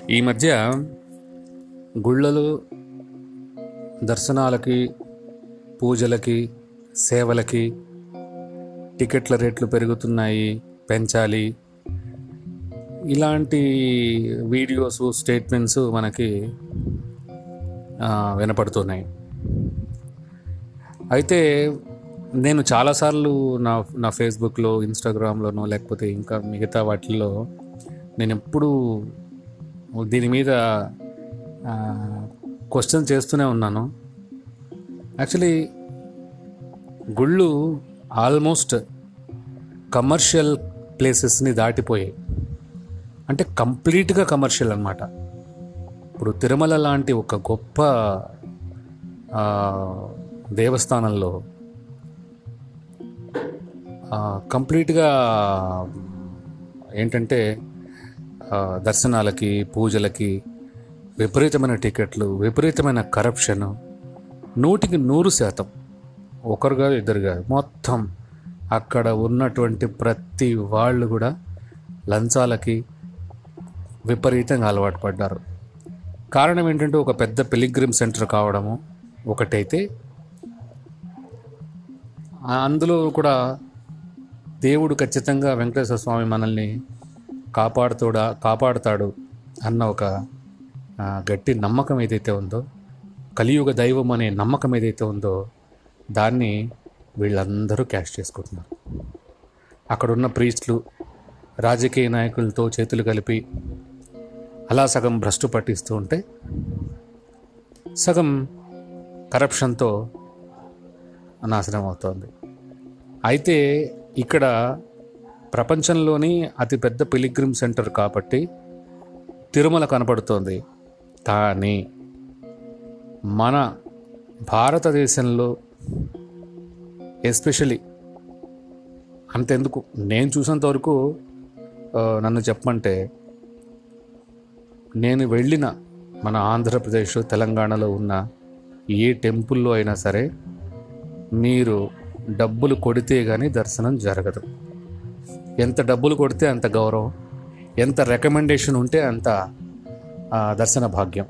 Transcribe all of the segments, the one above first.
ఈ మధ్య గుళ్ళలు దర్శనాలకి పూజలకి సేవలకి టికెట్ల రేట్లు పెరుగుతున్నాయి పెంచాలి ఇలాంటి వీడియోస్ స్టేట్మెంట్స్ మనకి ఆ, వినపడుతున్నాయి అయితే నేను చాలాసార్లు నా నా ఫేస్బుక్లో ఇన్స్టాగ్రామ్లోనో లేకపోతే ఇంకా మిగతా వాటిల్లో నేను ఎప్పుడూ దీని మీద క్వశ్చన్ చేస్తూనే ఉన్నాను యాక్చువల్లీ గుళ్ళు ఆల్మోస్ట్ కమర్షియల్ ప్లేసెస్ని దాటిపోయాయి అంటే కంప్లీట్గా కమర్షియల్ అన్నమాట ఇప్పుడు తిరుమల లాంటి ఒక గొప్ప ఆ, దేవస్థానంలో ఆ, కంప్లీట్గా ఏంటంటే ఆ, దర్శనాలకి పూజలకి విపరీతమైన టికెట్లు విపరీతమైన కరప్షన్ నూటికి నూరు శాతం ఒకరు కాదు ఇద్దరు కాదు మొత్తం అక్కడ ఉన్నటువంటి ప్రతి వాళ్ళు కూడా లంచాలకి విపరీతంగా అలవాటు పడ్డారు కారణం ఏంటంటే ఒక పెద్ద పిలిగ్రిమ్ సెంటర్ కావడము ఒకటైతే ఆ అందులో కూడా దేవుడు ఖచ్చితంగా వెంకటేశ్వర స్వామి మనల్ని కాపాడుతోడా కాపాడుతాడు అన్న ఒక ఆ, గట్టి నమ్మకం ఏదైతే ఉందో కలియుగ దైవం అనే నమ్మకం ఏదైతే ఉందో దాన్ని వీళ్ళందరూ క్యాష్ చేసుకుంటున్నారు అక్కడున్న ప్రీస్టులు రాజకీయ నాయకులతో చేతులు కలిపి అలా సగం భ్రష్టు పట్టిస్తూ ఉంటే సగం కరప్షన్తో నాశనం అవుతోంది అయితే ఇక్కడ ప్రపంచంలోని అతిపెద్ద పిలిగ్రిమ్ సెంటర్ కాబట్టి తిరుమల కనపడుతోంది కానీ మన భారతదేశంలో ఎస్పెషలీ అంతెందుకు నేను చూసినంత వరకు ఆ, నన్ను చెప్పమంటే నేను వెళ్ళిన మన ఆంధ్రప్రదేశ్ తెలంగాణలో ఉన్న ఏ టెంపుల్లో అయినా సరే మీరు డబ్బులు కొడితే కానీ దర్శనం జరగదు ఎంత డబ్బులు కొడితే అంత గౌరవం ఎంత రికమెండేషన్ ఉంటే అంత ఆ, దర్శన భాగ్యం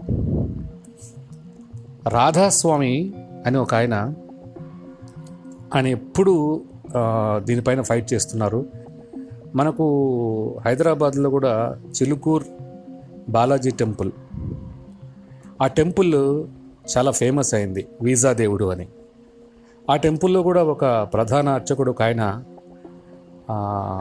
రాధాస్వామి అని ఒక ఆయన ఆయన ఎప్పుడు ఆ, దీనిపైన ఫైట్ చేస్తున్నారు మనకు హైదరాబాద్లో కూడా చిలుకూర్ బాలాజీ టెంపుల్ ఆ టెంపుల్ చాలా ఫేమస్ అయింది వీజా దేవుడు అని ఆ టెంపుల్లో కూడా ఒక ప్రధాన అర్చకుడు ఒక ఆయన ఆ,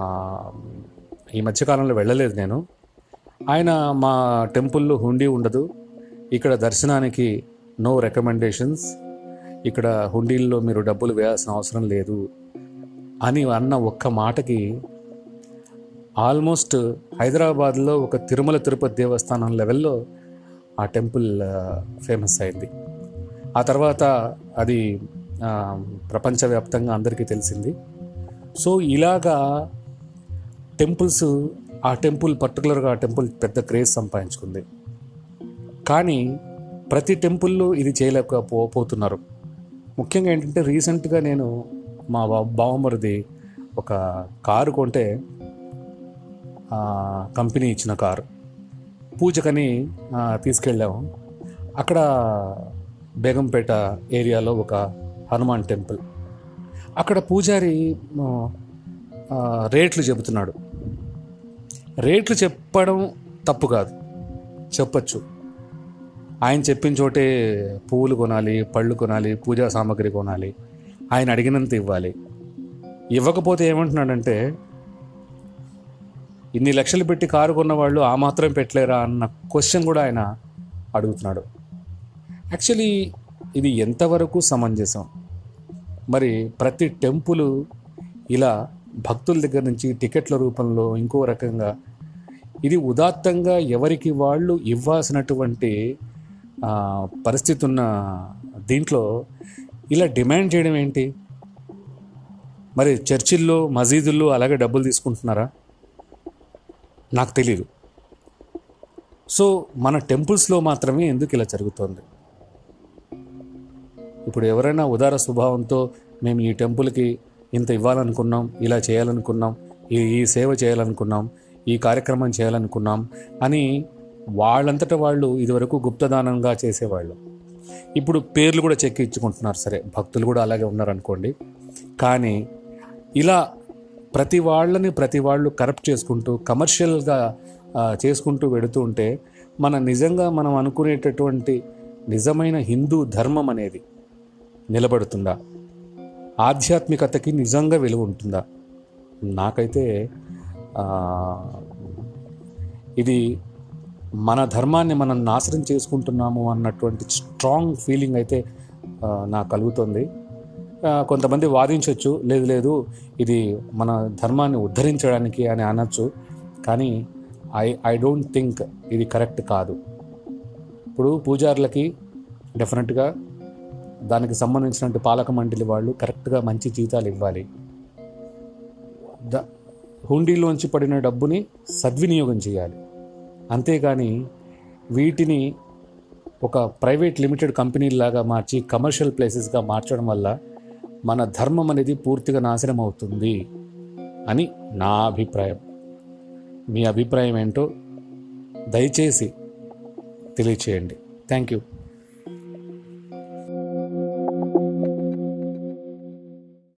ఈ మధ్యకాలంలో వెళ్ళలేదు నేను ఆయన మా టెంపుల్లో హుండీ ఉండదు ఇక్కడ దర్శనానికి నో రికమెండేషన్స్ ఇక్కడ హుండీల్లో మీరు డబ్బులు వేయాల్సిన అవసరం లేదు అని అన్న ఒక్క మాటకి ఆల్మోస్ట్ హైదరాబాద్లో ఒక తిరుమల తిరుపతి దేవస్థానం లెవెల్లో ఆ టెంపుల్ ఫేమస్ అయింది ఆ తర్వాత అది ఆ, ప్రపంచవ్యాప్తంగా అందరికీ తెలిసింది సో ఇలాగా టెంపుల్స్ ఆ టెంపుల్ పర్టికులర్గా ఆ టెంపుల్ పెద్ద క్రేజ్ సంపాదించుకుంది కానీ ప్రతి టెంపుల్లో ఇది చేయలేకపో పోతున్నారు ముఖ్యంగా ఏంటంటే రీసెంట్గా నేను మా బా- బావమరిది ఒక కారు కొంటే ఆ, కంపెనీ ఇచ్చిన కారు పూజకని ఆ, తీసుకెళ్ళాము అక్కడ బేగంపేట ఏరియాలో ఒక హనుమాన్ టెంపుల్ అక్కడ పూజారి ఆ, ఆ, రేట్లు చెబుతున్నాడు రేట్లు చెప్పడం తప్పు కాదు చెప్పచ్చు ఆయన చెప్పిన చోటే పువ్వులు కొనాలి పళ్ళు కొనాలి పూజా సామాగ్రి కొనాలి ఆయన అడిగినంత ఇవ్వాలి ఇవ్వకపోతే ఏమంటున్నాడంటే ఇన్ని లక్షలు పెట్టి కారు కొన్న వాళ్ళు ఆ మాత్రం పెట్టలేరా అన్న క్వశ్చన్ కూడా ఆయన అడుగుతున్నాడు యాక్చువల్లీ ఇది ఎంతవరకు సమంజసం మరి ప్రతి టెంపుల్ ఇలా భక్తుల దగ్గర నుంచి టికెట్ల రూపంలో ఇంకో రకంగా ఇది ఉదాత్తంగా ఎవరికి వాళ్ళు ఇవ్వాల్సినటువంటి ఆ, పరిస్థితి ఉన్న దీంట్లో ఇలా డిమాండ్ చేయడం ఏంటి మరి చర్చిల్లో మసీదుల్లో అలాగే డబ్బులు తీసుకుంటున్నారా నాకు తెలీదు సో మన టెంపుల్స్లో మాత్రమే ఎందుకు ఇలా జరుగుతోంది ఇప్పుడు ఎవరైనా ఉదార స్వభావంతో మేము ఈ టెంపుల్కి ఇంత ఇవ్వాలనుకున్నాం ఇలా చేయాలనుకున్నాం ఈ ఈ సేవ చేయాలనుకున్నాం ఈ కార్యక్రమం చేయాలనుకున్నాం అని వాళ్ళంతట వాళ్ళు ఇదివరకు గుప్తదానంగా చేసేవాళ్ళు ఇప్పుడు పేర్లు కూడా చెక్కి ఇచ్చుకుంటున్నారు సరే భక్తులు కూడా అలాగే ఉన్నారనుకోండి కానీ ఇలా ప్రతి వాళ్ళని ప్రతి వాళ్ళు కరప్ట్ చేసుకుంటూ కమర్షియల్గా ఆ, చేసుకుంటూ వెడుతూ ఉంటే మన నిజంగా మనం అనుకునేటటువంటి నిజమైన హిందూ ధర్మం అనేది నిలబడుతుందా ఆధ్యాత్మికతకి నిజంగా విలువ ఉంటుందా నాకైతే ఆ, ఇది మన ధర్మాన్ని మనం నాశనం చేసుకుంటున్నాము అన్నటువంటి స్ట్రాంగ్ ఫీలింగ్ అయితే ఆ, నాకు కలుగుతుంది ఆ, కొంతమంది వాదించవచ్చు లేదు లేదు ఇది మన ధర్మాన్ని ఉద్ధరించడానికి అని అనొచ్చు కానీ ఐ ఐ డోంట్ థింక్ ఇది కరెక్ట్ కాదు ఇప్పుడు పూజారులకి డెఫినెట్గా దానికి సంబంధించినటువంటి పాలక మండలి వాళ్ళు కరెక్ట్గా మంచి జీతాలు ఇవ్వాలి ద హుండీలోంచి పడిన డబ్బుని సద్వినియోగం చేయాలి అంతేగాని వీటిని ఒక ప్రైవేట్ లిమిటెడ్ కంపెనీలాగా మార్చి కమర్షియల్ ప్లేసెస్గా మార్చడం వల్ల మన ధర్మం అనేది పూర్తిగా నాశనం అవుతుంది అని నా అభిప్రాయం మీ అభిప్రాయం ఏంటో దయచేసి తెలియచేయండి థ్యాంక్ యూ